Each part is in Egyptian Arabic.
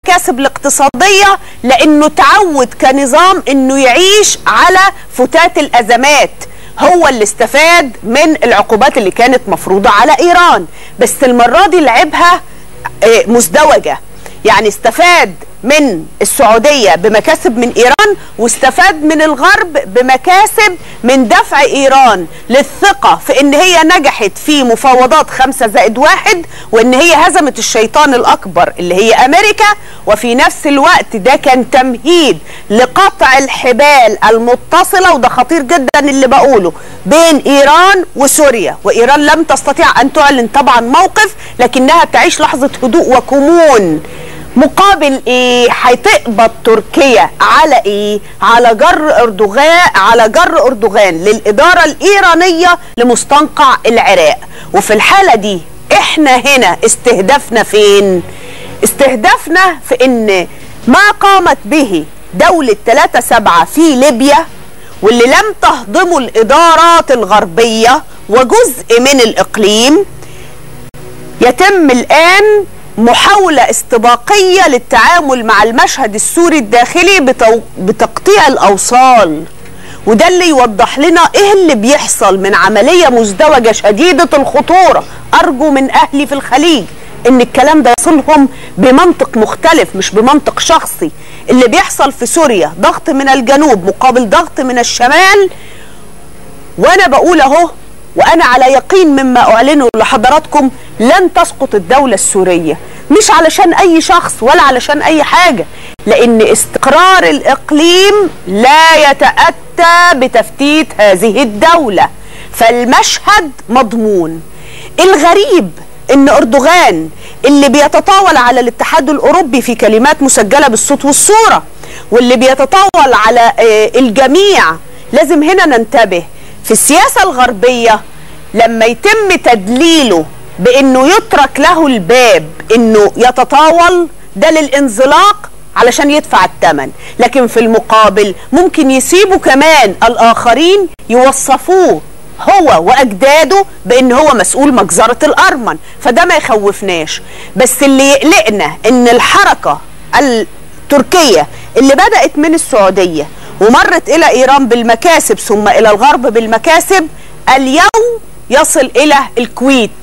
المكاسب الاقتصادية لأنه تعود كنظام أنه يعيش على فتات الأزمات هو اللي استفاد من العقوبات اللي كانت مفروضة على إيران بس المرة دي لعبها آه، مزدوجة يعني استفاد من السعودية بمكاسب من إيران واستفاد من الغرب بمكاسب من دفع إيران للثقة في إن هي نجحت في مفاوضات خمسة زائد واحد وإن هي هزمت الشيطان الأكبر اللي هي أمريكا وفي نفس الوقت ده كان تمهيد لقطع الحبال المتصلة وده خطير جدا اللي بقوله بين إيران وسوريا وإيران لم تستطيع أن تعلن طبعا موقف لكنها تعيش لحظة هدوء وكمون مقابل ايه هتقبض تركيا على ايه على جر اردوغان على جر اردوغان للاداره الايرانيه لمستنقع العراق وفي الحاله دي احنا هنا استهدافنا فين استهدافنا في ان ما قامت به دولة 3 7 في ليبيا واللي لم تهضمه الإدارات الغربية وجزء من الإقليم يتم الآن محاولة استباقية للتعامل مع المشهد السوري الداخلي بتو... بتقطيع الأوصال وده اللي يوضح لنا ايه اللي بيحصل من عملية مزدوجة شديدة الخطورة أرجو من أهلي في الخليج ان الكلام ده يصلهم بمنطق مختلف مش بمنطق شخصي اللي بيحصل في سوريا ضغط من الجنوب مقابل ضغط من الشمال وانا بقول اهو وانا على يقين مما اعلنه لحضراتكم لن تسقط الدوله السوريه مش علشان اي شخص ولا علشان اي حاجه لان استقرار الاقليم لا يتاتى بتفتيت هذه الدوله فالمشهد مضمون الغريب ان اردوغان اللي بيتطاول على الاتحاد الاوروبي في كلمات مسجله بالصوت والصوره واللي بيتطاول على آه، الجميع لازم هنا ننتبه في السياسه الغربيه لما يتم تدليله بانه يترك له الباب انه يتطاول ده للانزلاق علشان يدفع الثمن لكن في المقابل ممكن يسيبوا كمان الاخرين يوصفوه هو واجداده بان هو مسؤول مجزره الارمن فده ما يخوفناش بس اللي يقلقنا ان الحركه التركيه اللي بدات من السعوديه ومرت الى ايران بالمكاسب ثم الى الغرب بالمكاسب اليوم يصل الى الكويت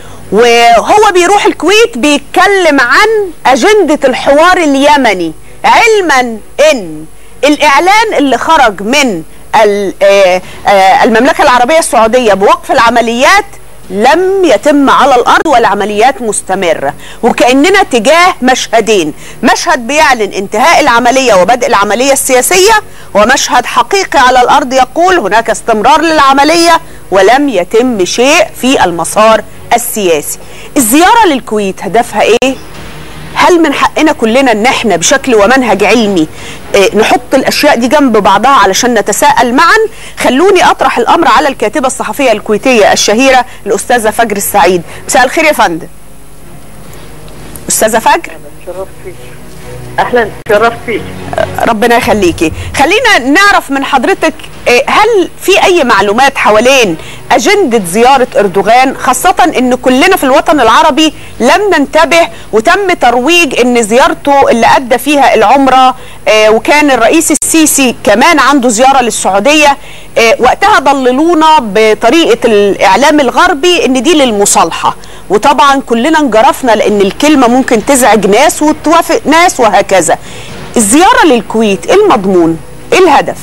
وهو بيروح الكويت بيتكلم عن أجندة الحوار اليمني علما ان الاعلان اللي خرج من ال- آه، آه، المملكة العربية السعودية بوقف العمليات لم يتم على الارض والعمليات مستمره وكاننا تجاه مشهدين مشهد بيعلن انتهاء العمليه وبدء العمليه السياسيه ومشهد حقيقي على الارض يقول هناك استمرار للعمليه ولم يتم شيء في المسار السياسي الزياره للكويت هدفها ايه هل من حقنا كلنا ان احنا بشكل ومنهج علمي آه، نحط الاشياء دي جنب بعضها علشان نتساءل معا خلوني اطرح الامر على الكاتبه الصحفيه الكويتيه الشهيره الاستاذه فجر السعيد مساء الخير يا فندم استاذه فجر شرفت فيك اهلا شرفت فيك ربنا يخليكي خلينا نعرف من حضرتك آه، هل في اي معلومات حوالين اجنده زياره اردوغان خاصه ان كلنا في الوطن العربي لم ننتبه وتم ترويج ان زيارته اللي ادى فيها العمره آه، وكان الرئيس السيسي كمان عنده زياره للسعوديه آه، وقتها ضللونا بطريقه الاعلام الغربي ان دي للمصالحه وطبعا كلنا انجرفنا لان الكلمه ممكن تزعج ناس وتوافق ناس وهكذا الزياره للكويت ايه المضمون ايه الهدف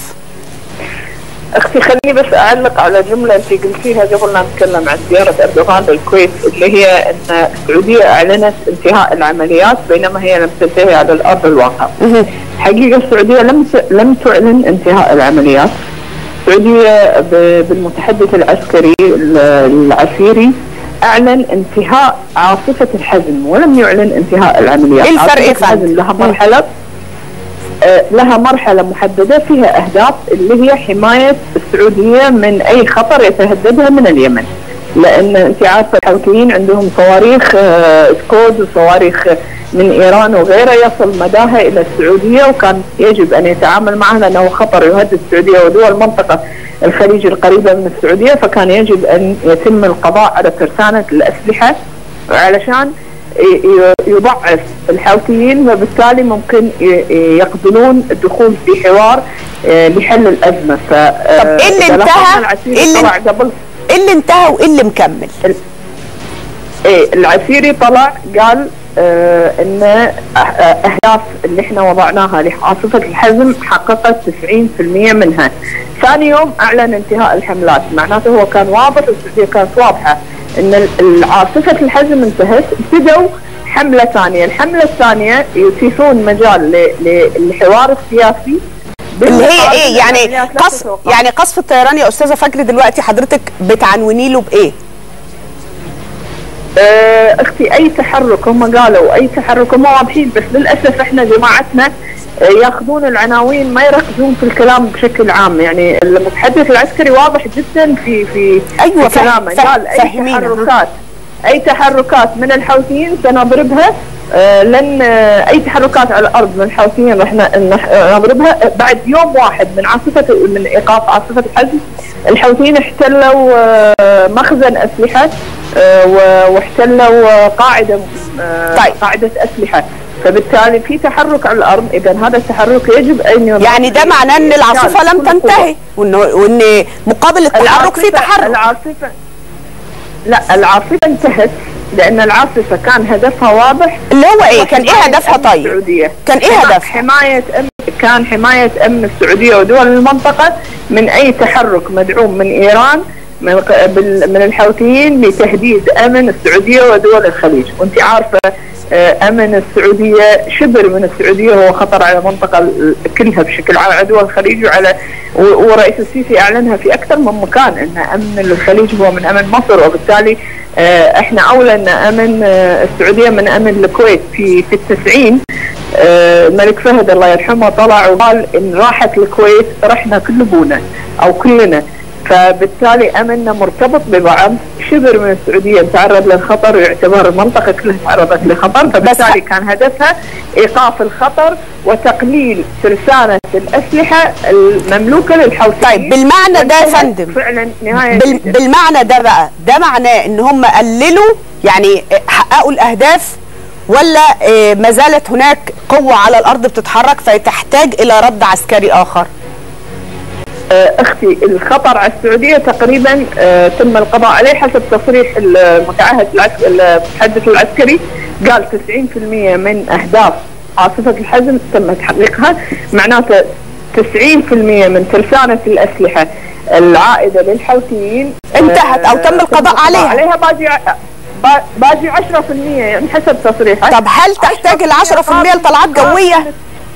اختي خليني بس اعلق على جمله انت قلتيها قبل لا نتكلم عن زياره اردوغان للكويت اللي هي ان السعوديه اعلنت انتهاء العمليات بينما هي لم تنتهي على الارض الواقع. حقيقه السعوديه لم ت- لم تعلن انتهاء العمليات. السعوديه ب- بالمتحدث العسكري ال- العسيري اعلن انتهاء عاصفه الحزم ولم يعلن انتهاء العمليات. إيه الفرق يا عاصفة الحزم فندم؟ لها مرحله آه، لها مرحلة محددة فيها أهداف اللي هي حماية السعودية من أي خطر يتهددها من اليمن لأن أنت عارفة الحوثيين عندهم صواريخ آه، سكود وصواريخ من إيران وغيرها يصل مداها إلى السعودية وكان يجب أن يتعامل معها لأنه خطر يهدد السعودية ودول منطقة الخليج القريبة من السعودية فكان يجب أن يتم القضاء على ترسانة الأسلحة علشان يضعف الحوثيين وبالتالي ممكن يقبلون الدخول في حوار لحل الازمه ف طب ايه اللي انتهى؟ ايه اللي قبل ايه اللي انتهى وايه اللي مكمل؟ ايه العسيري طلع قال آه ان اهداف اللي احنا وضعناها لعاصفه الحزم حققت 90% منها. ثاني يوم اعلن انتهاء الحملات، معناته هو كان واضح والسعوديه كانت واضحه ان عاصفه الحزم انتهت، ابتدوا حمله ثانيه، الحمله الثانيه يتيحون مجال للحوار السياسي اللي هي ايه يعني قصف يعني قصف الطيران يا استاذه فجر دلوقتي حضرتك بتعنوني له بايه؟ آه اختي اي تحرك هم قالوا اي تحرك هم واضحين بس للاسف احنا جماعتنا آه ياخذون العناوين ما يركزون في الكلام بشكل عام يعني المتحدث العسكري واضح جدا في في ايوه في كلامه قال اي تحركات اي تحركات من الحوثيين سنضربها آه لن آه اي تحركات على الارض من الحوثيين رح نضربها بعد يوم واحد من عاصفه من ايقاف عاصفه الحزم الحوثيين احتلوا آه مخزن اسلحه واحتلوا قاعده طيب. قاعده اسلحه فبالتالي في تحرك على الارض اذا هذا التحرك يجب ان يعني ده معناه ان العاصفه لم تنتهي وان وان مقابل التحرك في تحرك العاصفه لا العاصفه انتهت لان العاصفه كان هدفها واضح اللي هو ايه كان ايه هدفها طيب السعودية. كان ايه هدفها حمايه أمن كان حمايه امن السعوديه ودول المنطقه من اي تحرك مدعوم من ايران من من الحوثيين لتهديد امن السعوديه ودول الخليج، وانت عارفه امن السعوديه شبر من السعوديه هو خطر على المنطقه كلها بشكل عام على دول الخليج وعلى ورئيس السيسي اعلنها في اكثر من مكان ان امن الخليج هو من امن مصر وبالتالي احنا اولى ان امن السعوديه من امن الكويت في في التسعين الملك فهد الله يرحمه طلع وقال ان راحت الكويت رحنا كل ابونا او كلنا فبالتالي امننا مرتبط ببعض شبر من السعوديه تعرض للخطر ويعتبر المنطقه كلها تعرضت لخطر فبالتالي كان هدفها ايقاف الخطر وتقليل ترسانه الاسلحه المملوكه للحوثيين طيب بالمعنى ده يا فندم فعلا نهايه بال بالمعنى ده بقى ده معناه ان هم قللوا يعني حققوا الاهداف ولا ما زالت هناك قوه على الارض بتتحرك فتحتاج الى رد عسكري اخر؟ اختي الخطر على السعوديه تقريبا تم القضاء عليه حسب تصريح المتعهد المتحدث العسكري قال 90% من اهداف عاصفه الحزم تم تحقيقها معناته 90% من ترسانه الاسلحه العائده للحوثيين انتهت او تم القضاء عليها عليها باقي باقي 10% يعني حسب تصريحه طب هل تحتاج ال 10% لطلعات جويه؟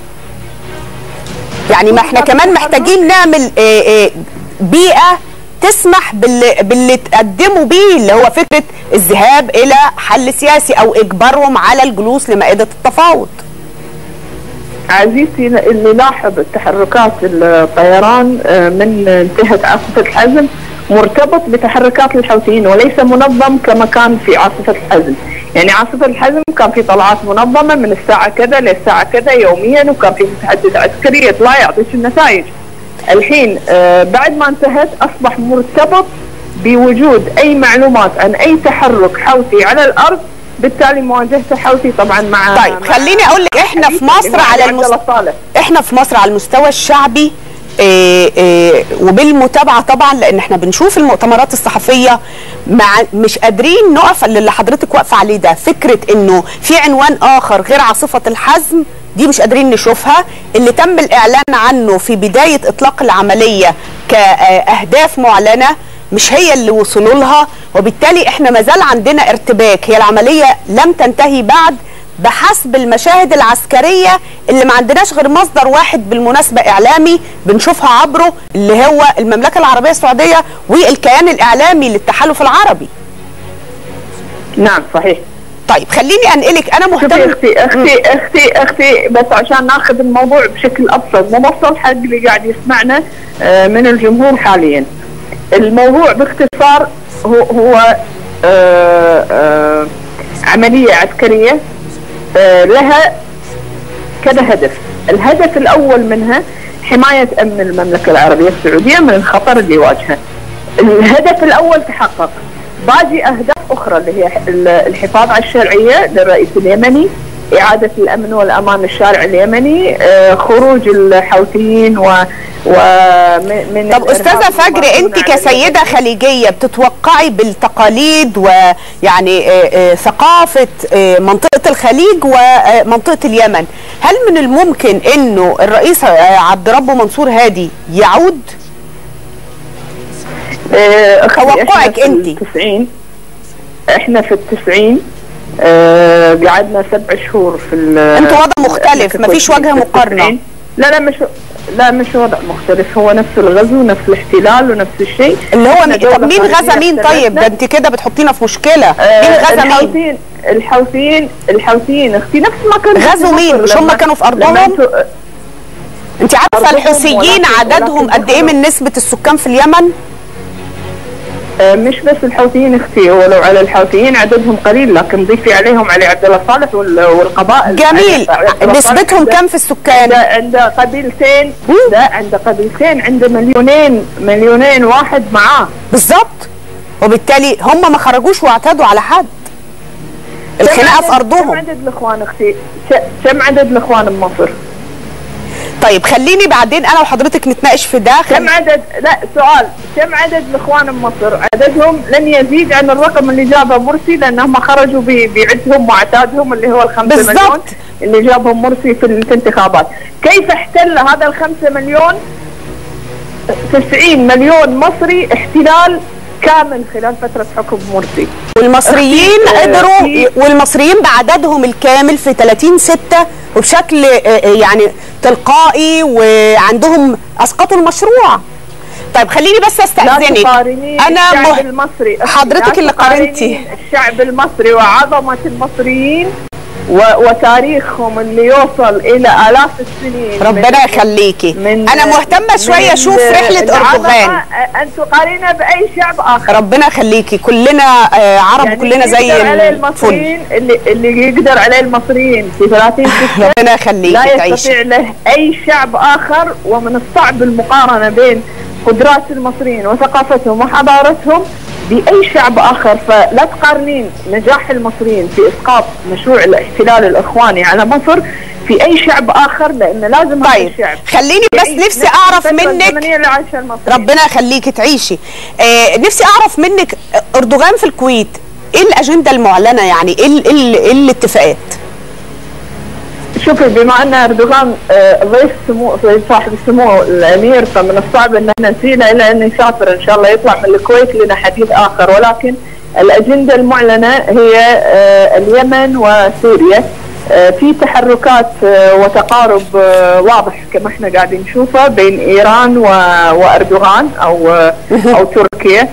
يعني ما احنا كمان محتاجين نعمل ايه ايه بيئه تسمح باللي, باللي تقدموا بيه اللي هو فكره الذهاب الى حل سياسي او اجبارهم على الجلوس لمائده التفاوض. عزيزتي اللي لاحظ تحركات الطيران من انتهت عاصفه الحزم مرتبط بتحركات الحوثيين وليس منظم كما كان في عاصفه الحزم. يعني عاصفه الحزم كان في طلعات منظمه من الساعه كذا للساعه كذا يوميا وكان في متحدث عسكري يطلع يعطيك النتائج. الحين آه بعد ما انتهت اصبح مرتبط بوجود اي معلومات عن اي تحرك حوثي على الارض بالتالي مواجهته حوثي طبعا مع طيب خليني اقول لك احنا في مصر على المستوى احنا في مصر على المستوى الشعبي إيه إيه وبالمتابعه طبعا لان احنا بنشوف المؤتمرات الصحفيه مع مش قادرين نقف اللي حضرتك واقفه عليه ده فكره انه في عنوان اخر غير عاصفه الحزم دي مش قادرين نشوفها اللي تم الاعلان عنه في بدايه اطلاق العمليه كاهداف معلنه مش هي اللي وصلوا لها وبالتالي احنا ما زال عندنا ارتباك هي العمليه لم تنتهي بعد بحسب المشاهد العسكريه اللي ما عندناش غير مصدر واحد بالمناسبه اعلامي بنشوفها عبره اللي هو المملكه العربيه السعوديه والكيان الاعلامي للتحالف العربي. نعم صحيح. طيب خليني انقلك انا مهتم اختي اختي اختي اختي بس عشان ناخذ الموضوع بشكل ابسط موصل حق اللي قاعد يسمعنا من الجمهور حاليا. الموضوع باختصار هو هو آآ آآ عمليه عسكريه لها كذا هدف الهدف الأول منها حماية أمن المملكة العربية السعودية من الخطر اللي يواجهه الهدف الأول تحقق باقي أهداف اخرى اللي هي الحفاظ على الشرعيه للرئيس اليمني إعادة الأمن والأمان للشارع اليمني آه، خروج الحوثيين و ومن طب استاذه فجر انت كسيده خليجيه بتتوقعي بالتقاليد ويعني آه، آه، ثقافه آه، منطقه الخليج ومنطقه اليمن هل من الممكن انه الرئيس آه، عبد ربه منصور هادي يعود آه، أختي، توقعك إحنا في أنتي. التسعين احنا في التسعين آه، قعدنا سبع شهور في ال- أنتوا وضع في مختلف، الكويت مفيش وجه في مقارنة. التسعين. لا لا مش لا مش وضع مختلف هو نفس الغزو نفس الاحتلال ونفس الشيء اللي هو إحنا مين دولة طب مين غزا خارجية مين طيب ده احتلتنا. انت كده بتحطينا في مشكله آه، مين غزا مين الحوثيين الحوثيين الحوثيين اختي نفس ما كان غزوا مين؟ مش هم كانوا في أرضهم؟ انت عارفه أرضهم الحوثيين ولكن- عددهم ولكن قد ايه من نسبه السكان في اليمن آه، مش بس الحوثيين اختي هو لو على الحوثيين عددهم قليل لكن ضيفي عليهم علي عبد الله صالح وال- والقبائل جميل علي عبد الله صالح نسبتهم عنده- كم في السكان عند عند قبيلتين مم. لا عند قبيلتين عنده مليونين مليونين واحد معاه بالظبط وبالتالي هم ما خرجوش واعتدوا على حد الخناقه كم في عدد- كم ارضهم عدد الاخوان اختي ك- كم عدد الاخوان بمصر طيب خليني بعدين انا وحضرتك نتناقش في ده كم خل... عدد لا سؤال كم عدد الاخوان بمصر عددهم لن يزيد عن الرقم اللي جابه مرسي لانهم خرجوا ب- بعدهم وعتادهم اللي هو الخمسة بالضبط. مليون اللي جابهم مرسي في الانتخابات كيف احتل هذا الخمسة مليون 90 مليون مصري احتلال كامل خلال فترة حكم مرسي والمصريين أختي، آه، قدروا في- والمصريين بعددهم الكامل في 30 6 وبشكل آه، آه، يعني تلقائي وعندهم اسقطوا المشروع طيب خليني بس لا استاذنك تقارنين انا الشعب مح... المصري أختي، حضرتك لا اللي تقارنين قارنتي. الشعب المصري وعظمة المصريين و... وتاريخهم اللي يوصل إلى آلاف السنين ربنا من- يخليكي من انا مهتمه شويه من اشوف رحله العظمة اردوغان أن تقارنها بأي شعب آخر ربنا يخليكي كلنا آه، عرب يعني كلنا زي يقدر عليه الفل المصريين اللي, اللي يقدر عليه المصريين في 30 سنة ربنا يخليكي لا تعيشي يستطيع له أي شعب آخر ومن الصعب المقارنة بين قدرات المصريين وثقافتهم وحضارتهم بأي شعب آخر فلا تقارنين نجاح المصريين في إسقاط مشروع الاحتلال الإخواني على مصر في أي شعب آخر لأن لازم هذا طيب الشعب خليني بس يعيش نفسي نفس اعرف الفترة منك الزمنية اللي عاشها المصريين ربنا يخليكي تعيشي آه نفسي اعرف منك اردوغان في الكويت ايه الاجنده المعلنه يعني ايه ال- ايه ال- إيه الاتفاقات شوفي بما ان اردوغان آه، ضيف سمو ضيف صاحب السمو الامير فمن الصعب ان احنا نسينا الا انه يسافر ان شاء الله يطلع من الكويت لنا حديث اخر ولكن الاجنده المعلنه هي آه، اليمن وسوريا آه، في تحركات آه، وتقارب آه، واضح كما احنا قاعدين نشوفه بين ايران و- واردوغان او آه، او تركيا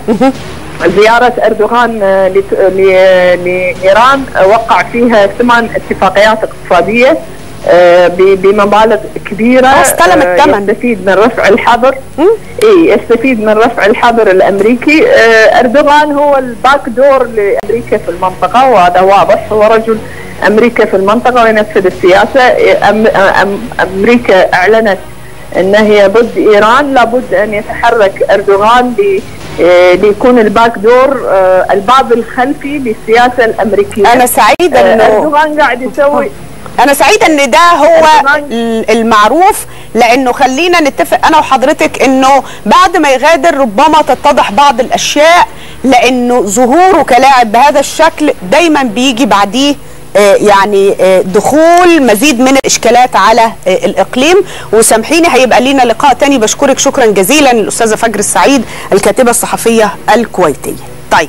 زيارة أردوغان آه، لت- ل- لإيران آه، وقع فيها ثمان اتفاقيات اقتصادية آه، ب- بمبالغ كبيرة آه، استلم آه، الثمن. يستفيد من رفع الحظر مم. اي يستفيد من رفع الحظر الامريكي آه، اردوغان هو الباك دور لامريكا في المنطقه وهذا واضح هو رجل امريكا في المنطقه وينفذ السياسه أم أم امريكا اعلنت ان هي ضد ايران لابد ان يتحرك اردوغان ل آه، ليكون الباك دور آه، الباب الخلفي للسياسه الامريكيه انا سعيده آه، انه اردوغان قاعد يسوي انا سعيده ان ده هو أردوغان- ال- المعروف لانه خلينا نتفق انا وحضرتك انه بعد ما يغادر ربما تتضح بعض الاشياء لانه ظهوره كلاعب بهذا الشكل دايما بيجي بعديه آه، يعني آه، دخول مزيد من الاشكالات على آه، الاقليم وسامحيني هيبقى لينا لقاء تاني بشكرك شكرا جزيلا الاستاذه فجر السعيد الكاتبه الصحفيه الكويتيه طيب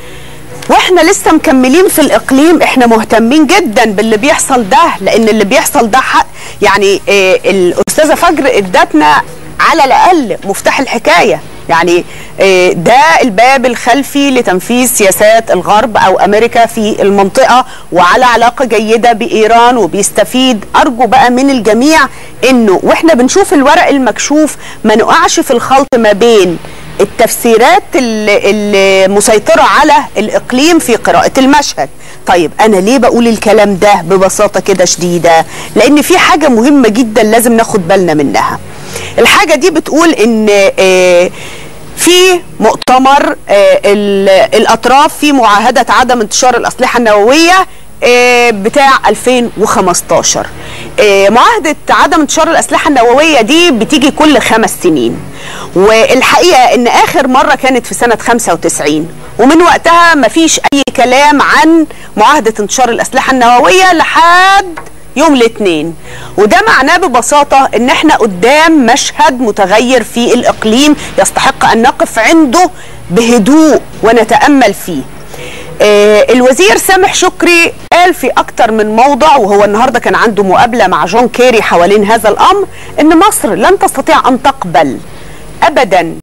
واحنا لسه مكملين في الاقليم احنا مهتمين جدا باللي بيحصل ده لان اللي بيحصل ده حق يعني آه الاستاذه فجر ادتنا على الاقل مفتاح الحكايه يعني آه ده الباب الخلفي لتنفيذ سياسات الغرب او امريكا في المنطقه وعلى علاقه جيده بايران وبيستفيد ارجو بقى من الجميع انه واحنا بنشوف الورق المكشوف ما نقعش في الخلط ما بين التفسيرات اللي, اللي مسيطرة على الإقليم في قراءة المشهد طيب أنا ليه بقول الكلام ده ببساطة كده شديدة لأن في حاجة مهمة جدا لازم ناخد بالنا منها الحاجة دي بتقول إن آه في مؤتمر آه، ال- الاطراف في معاهده عدم انتشار الاسلحه النوويه آه، بتاع 2015 آه، معاهده عدم انتشار الاسلحه النوويه دي بتيجي كل خمس سنين والحقيقه ان اخر مره كانت في سنه 95 ومن وقتها مفيش اي كلام عن معاهده انتشار الاسلحه النوويه لحد يوم الاثنين وده معناه ببساطة ان احنا قدام مشهد متغير في الاقليم يستحق ان نقف عنده بهدوء ونتأمل فيه آه الوزير سامح شكري قال في اكتر من موضع وهو النهارده كان عنده مقابله مع جون كيري حوالين هذا الامر ان مصر لن تستطيع ان تقبل ابدا